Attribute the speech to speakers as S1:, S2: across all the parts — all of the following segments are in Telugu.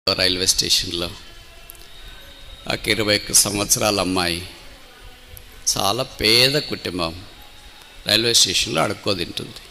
S1: రైల్వే స్టేషన్లో ఒక ఇరవై ఒక్క సంవత్సరాల అమ్మాయి చాలా పేద కుటుంబం రైల్వే స్టేషన్లో అడుక్కో తింటుంది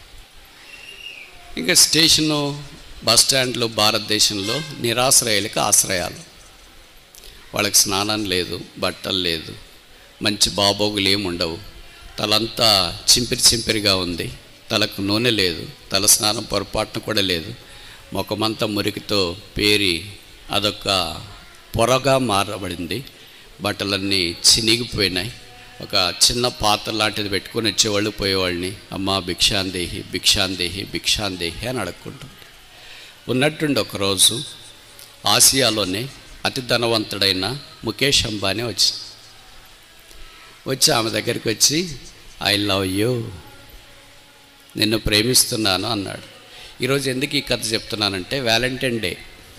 S1: ఇంకా స్టేషను బస్ స్టాండ్లు భారతదేశంలో నిరాశ్రయాలకు ఆశ్రయాలు వాళ్ళకి స్నానం లేదు బట్టలు లేదు మంచి బాబోగులు ఏమి ఉండవు తలంతా చింపిరి చింపిరిగా ఉంది తలకు నూనె లేదు తల స్నానం పొరపాటున కూడా లేదు ముఖమంతా మురికితో పేరి అదొక పొరగా మారబడింది బట్టలన్నీ చినిగిపోయినాయి ఒక చిన్న పాత్ర లాంటిది పెట్టుకొని వచ్చేవాళ్ళు పోయేవాళ్ళని అమ్మ భిక్షాందేహి భిక్షాందేహి భిక్షాందేహి అని అడుక్కుంటుంది ఉన్నట్టుండి ఒకరోజు ఆసియాలోనే అతి ధనవంతుడైన ముఖేష్ అంబానీ వచ్చి వచ్చి ఆమె దగ్గరికి వచ్చి ఐ లవ్ యూ నిన్ను ప్రేమిస్తున్నాను అన్నాడు ఈరోజు ఎందుకు ఈ కథ చెప్తున్నానంటే వ్యాలంటైన్ డే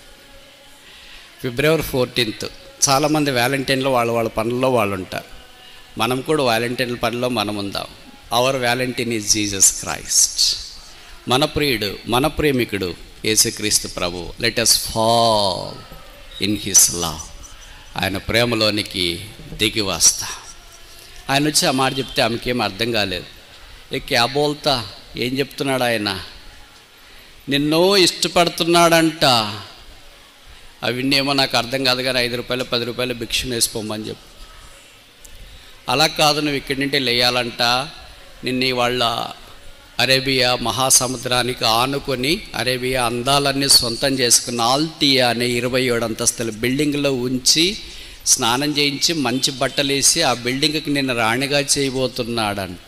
S1: ఫిబ్రవరి ఫోర్టీన్త్ చాలామంది వ్యాలంటైన్లో వాళ్ళ వాళ్ళ పనుల్లో వాళ్ళు ఉంటారు మనం కూడా వ్యాలంటైన్ పనిలో మనం ఉందాం our valentine is Jesus Christ మన ప్రియుడు మన ప్రేమికుడు యేసుక్రీస్తు ప్రభు let us fall in his love ఆయన ప్రేమలోనికి దిగి వస్తా ఆయన వచ్చి ఆ మాట చెప్తే ఆమెకేం అర్థం కాలేదు ఏ క్యా బోల్తా ఏం చెప్తున్నాడు ఆయన నిన్నో ఇష్టపడుతున్నాడంట అవన్నీ నాకు అర్థం కాదు కానీ ఐదు రూపాయలు పది రూపాయలు భిక్షను వేసిపోమని చెప్పు అలా కాదు నువ్వు ఇక్కడి నుండి లేయాలంట నిన్ను వాళ్ళ అరేబియా మహాసముద్రానికి ఆనుకొని అరేబియా అందాలన్నీ సొంతం చేసుకున్న ఆల్టియా అనే ఇరవై ఏడు అంతస్తుల బిల్డింగ్లో ఉంచి స్నానం చేయించి మంచి బట్టలు వేసి ఆ బిల్డింగ్కి నిన్ను రాణిగా చేయబోతున్నాడంట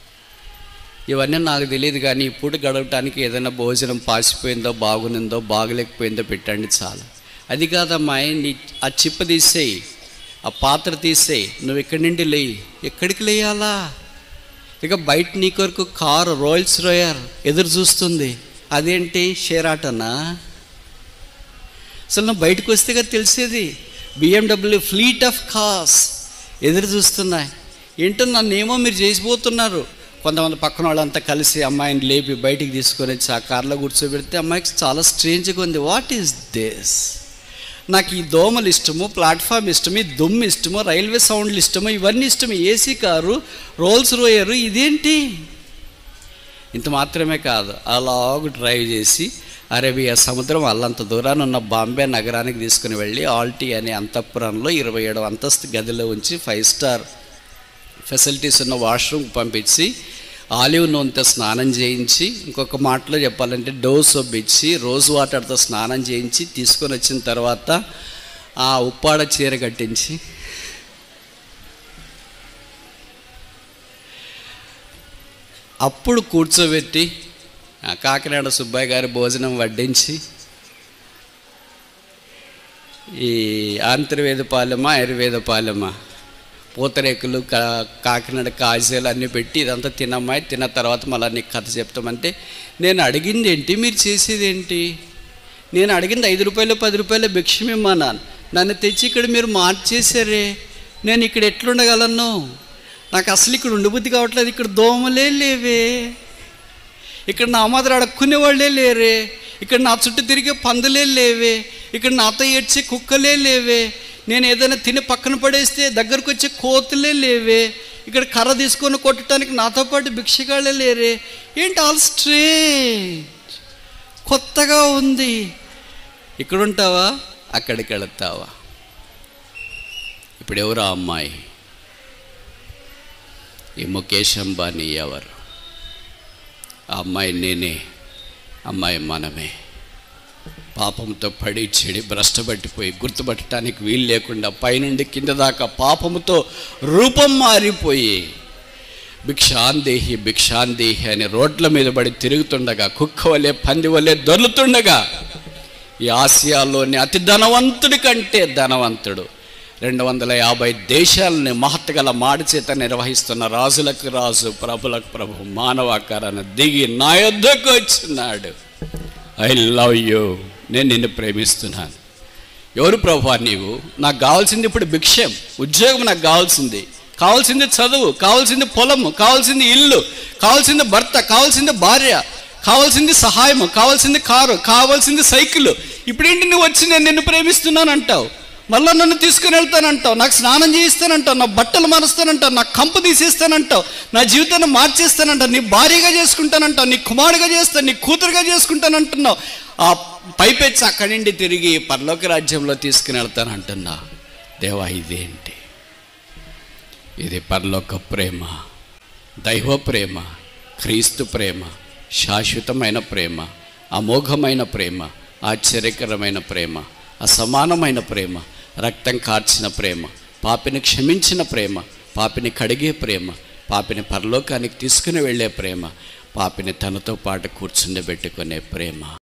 S1: ఇవన్నీ నాకు తెలియదు కానీ ఇప్పుడు గడవటానికి ఏదైనా భోజనం పాసిపోయిందో బాగునిందో బాగలేకపోయిందో పెట్టండి చాలు అది కాదమ్మా నీ ఆ చిప్ప తీసేయి ఆ పాత్ర తీసేయి నువ్వు ఎక్కడి నుండి లేయి ఎక్కడికి లేయాలా ఇక బయట నీ కొరకు కారు రోయల్స్ రోయర్ ఎదురు చూస్తుంది అదేంటి షేరాటనా అసలు నువ్వు బయటకు వస్తే కదా తెలిసేది బిఎండబ్ల్యూ ఫ్లీట్ ఆఫ్ కార్స్ ఎదురు చూస్తున్నాయి ఏంటో నన్నేమో మీరు చేసిపోతున్నారు కొంతమంది పక్కన వాళ్ళంతా కలిసి అమ్మాయిని లేపి బయటికి తీసుకొని వచ్చి ఆ కార్లో కూర్చోబెడితే అమ్మాయికి చాలా స్ట్రేంజ్గా ఉంది వాట్ ఈస్ దిస్ నాకు ఈ దోమలు ఇష్టము ప్లాట్ఫామ్ ఇష్టము ఈ దుమ్ము ఇష్టము రైల్వే సౌండ్లు ఇష్టము ఇవన్నీ ఇష్టము ఏసీ కారు రోల్స్ రోయరు ఇదేంటి ఇంత మాత్రమే కాదు అలాగ డ్రైవ్ చేసి అరేబియా సముద్రం అల్లంత దూరాన్ని ఉన్న బాంబే నగరానికి తీసుకుని వెళ్ళి ఆల్టీ అనే అంతఃపురంలో ఇరవై ఏడు అంతస్తు గదిలో ఉంచి ఫైవ్ స్టార్ ఫెసిలిటీస్ ఉన్న వాష్రూమ్ పంపించి ఆలివ్ నూనెతో స్నానం చేయించి ఇంకొక మాటలో చెప్పాలంటే డోస్ సోప్ ఇచ్చి రోజు వాటర్తో స్నానం చేయించి తీసుకొని వచ్చిన తర్వాత ఆ ఉప్పాడ చీర కట్టించి అప్పుడు కూర్చోబెట్టి ఆ కాకినాడ సుబ్బయ్య గారి భోజనం వడ్డించి ఈ ఆంతర్వేద పాలెమా ఆయుర్వేద పాలెమా పూతరేకులు కా కాకినాడ కాజాలు అన్నీ పెట్టి ఇదంతా తినమ్మాయి తిన్న తర్వాత మళ్ళీ నీకు కథ చెప్తామంటే నేను అడిగింది ఏంటి మీరు చేసేది ఏంటి నేను అడిగింది ఐదు రూపాయలు పది రూపాయల భిక్షమిమ్మన్నాను నన్ను తెచ్చి ఇక్కడ మీరు మార్చేశారే నేను ఇక్కడ ఎట్లుండగలను నాకు అసలు ఇక్కడ ఉండబుద్ధి కావట్లేదు ఇక్కడ దోమలే లేవే ఇక్కడ నా మాదిరి అడుక్కునే వాళ్ళే లేరే ఇక్కడ నా చుట్టూ తిరిగే పందులే లేవే ఇక్కడ నాతో ఏడ్చే కుక్కలే లేవే నేను ఏదైనా తిని పక్కన పడేస్తే దగ్గరకు వచ్చే కోతులే లేవే ఇక్కడ కర్ర తీసుకొని కొట్టడానికి నాతో పాటు భిక్షగాళ్ళే లేరే ఏంటి ఆల్ స్ట్రేంజ్ కొత్తగా ఉంది ఇక్కడ ఉంటావా అక్కడికి వెళతావా ఇప్పుడు ఎవరు ఆ అమ్మాయి ఈ ముఖేష్ అంబానీ ఎవరు ఆ అమ్మాయి నేనే అమ్మాయి మనమే పాపంతో పడి చెడి భ్రష్టపట్టిపోయి గుర్తుపట్టడానికి వీలు లేకుండా పైనుండి కింద దాకా పాపముతో రూపం మారిపోయి భిక్షాందేహి భిక్షాందేహి అని రోడ్ల మీద పడి తిరుగుతుండగా కుక్క వలె పంది వలె దొర్లుతుండగా ఈ ఆసియాలోని అతి ధనవంతుడి కంటే ధనవంతుడు రెండు వందల యాభై దేశాలని మహత్గల మాడి చేత నిర్వహిస్తున్న రాజులకు రాజు ప్రభులకు ప్రభు మానవాకారాన్ని దిగి నా యొద్దకు వచ్చినాడు ఐ లవ్ యూ నేను నిన్ను ప్రేమిస్తున్నాను ఎవరు ప్రభా నీవు నాకు కావాల్సింది ఇప్పుడు భిక్షం ఉద్యోగం నాకు కావాల్సింది కావాల్సింది చదువు కావాల్సింది పొలము కావాల్సింది ఇల్లు కావాల్సింది భర్త కావాల్సింది భార్య కావాల్సింది సహాయము కావాల్సింది కారు కావాల్సింది సైకిల్ ఇప్పుడేంటి నువ్వు వచ్చి నేను నిన్ను ప్రేమిస్తున్నాను అంటావు మళ్ళీ నన్ను తీసుకుని వెళ్తానంటావు నాకు స్నానం చేయిస్తానంటావు నా బట్టలు మారుస్తానంటావు నా కంపు తీసేస్తానంటావు నా జీవితాన్ని మార్చేస్తానంటావు నీ భార్యగా చేసుకుంటానంటావు నీ కుమారుడిగా చేస్తాను నీ కూతురుగా చేసుకుంటానంటున్నావు ఆ పైపెచ్చి అక్కడి నుండి తిరిగి పరలోక రాజ్యంలో తీసుకుని వెళ్తానంటున్నా దేవా ఇదేంటి ఇది పరలోక ప్రేమ దైవ ప్రేమ క్రీస్తు ప్రేమ శాశ్వతమైన ప్రేమ అమోఘమైన ప్రేమ ఆశ్చర్యకరమైన ప్రేమ అసమానమైన ప్రేమ రక్తం కార్చిన ప్రేమ పాపిని క్షమించిన ప్రేమ పాపిని కడిగే ప్రేమ పాపిని పరలోకానికి తీసుకుని వెళ్ళే ప్రేమ పాపిని తనతో పాటు కూర్చుండబెట్టుకునే ప్రేమ